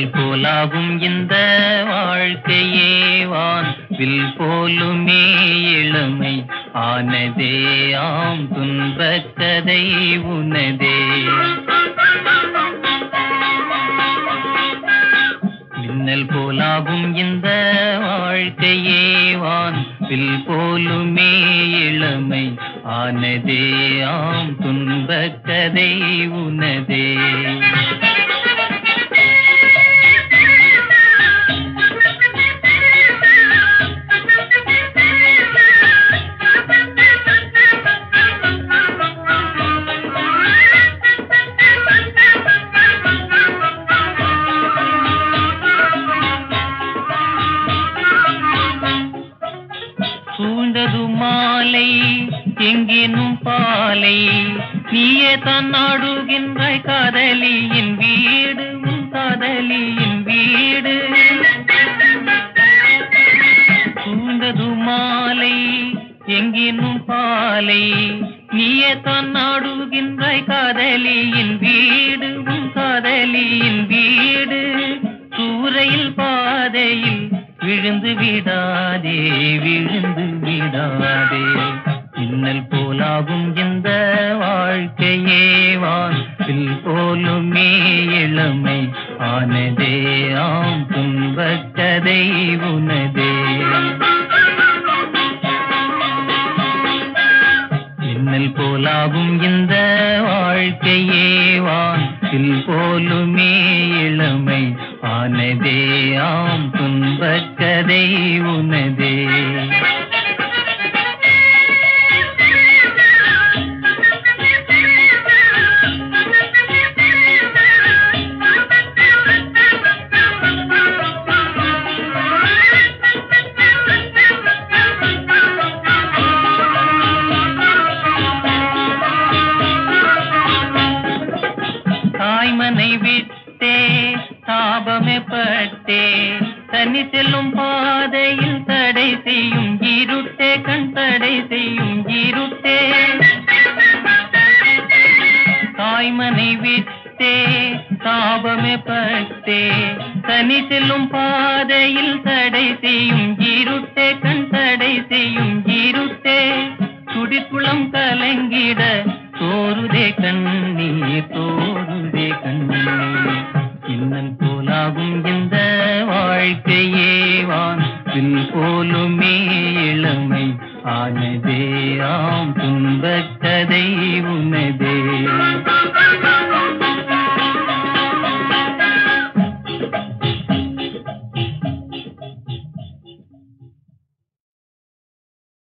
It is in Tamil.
மின்னல் போலாகும் இந்த வாழ்க்கையே வான் வில் போலுமே இளமை ஆனதே ஆம் துன்பக் கதை உனதே மின்னல் போலாகும் இந்த வாழ்க்கையே வான் வில் போலுமே இளமை ஆனதே ஆம் துன்பக் கதை உனதே சூழ்ந்தது மாலை எங்கேனும் பாலை நீயே தான் நாடுகின்றாய் காதலியின் வீடு உன் காதலியின் வீடு சூழ்ந்தது மாலை எங்கேனும் பாலை நீயே தான் நாடுகின்றாய் காதலியின் வீடு உன் காதலியின் வீடு சூறையில் பாதையில் விழுந்து விடாதே விழுந்து விடாதே இன்னல் போலாகும் இந்த வாழ்க்கையே வான்பில் போலுமே இளமை ஆனதே ஆம் துன்பக் கதை உனதே மின்னல் போலாகும் இந்த வாழ்க்கையே வான்பில் போலுமே இளமை ஆனதே ஆம் துன்பக் கதை உனதே தாய்மனை விட்டே தாபமே பட்டே தனி செல்லும் பாதையில் தடை செய்யும் இருட்டே கண் தடை செய்யும் இருட்டே தாய்மனை விட்டே தாபமே பட்டே தனி செல்லும் பாதையில் தடை செய்யும் இருட்டே கண் தடை செய்யும் இருட்டே துடிக்குளம் கலங்கிட தோருதே கண்ணீர் தோருதே கண்ணீர் இன்னல் போலாகும் இந்த வாழ்க்கையே வான் பின் போலுமே இளமை ஆனதே ஆம் துன்பக் கதை உனதே